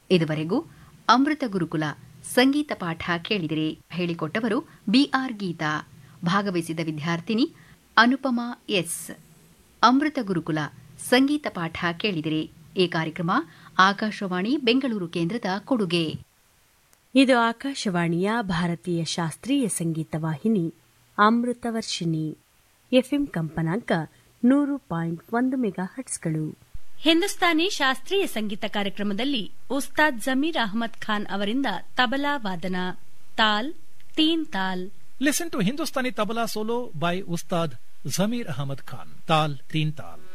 ಇದುವರೆಗೂ ಅಮೃತ ಗುರುಕುಲ ಸಂಗೀತ ಪಾಠ ಕೇಳಿದಿರಿ ಹೇಳಿಕೊಟ್ಟವರು ಬಿಆರ್ ಗೀತಾ ಭಾಗವಹಿಸಿದ ವಿದ್ಯಾರ್ಥಿನಿ ಅನುಪಮಾ ಎಸ್ ಅಮೃತ ಗುರುಕುಲ ಸಂಗೀತ ಪಾಠ ಕೇಳಿದಿರಿ ಈ ಕಾರ್ಯಕ್ರಮ ಆಕಾಶವಾಣಿ ಬೆಂಗಳೂರು ಕೇಂದ್ರದ ಕೊಡುಗೆ ಇದು ಆಕಾಶವಾಣಿಯ ಭಾರತೀಯ ಶಾಸ್ತ್ರೀಯ ಸಂಗೀತ ವಾಹಿನಿ ಅಮೃತವರ್ಷಿಣಿ ಎಫ್ಎಂ ಕಂಪನಾಂಕ ನೂರು ಪಾಯಿಂಟ್ ಒಂದು ಮೆಗಾ ಹಟ್ಸ್ಗಳು ಹಿಂದೂಸ್ತಾನಿ ಶಾಸ್ತ್ರೀಯ ಸಂಗೀತ ಕಾರ್ಯಕ್ರಮದಲ್ಲಿ ಉಸ್ತಾದ್ ಜಮೀರ್ ಅಹಮದ್ ಖಾನ್ ಅವರಿಂದ ತಬಲಾ ವಾದನ ತಾಲ್ ತೀನ್ ತಾಲ್ Listen to Hindustani Tabla solo by Ustad Zamir Ahmad Khan. Tal Teen Tal.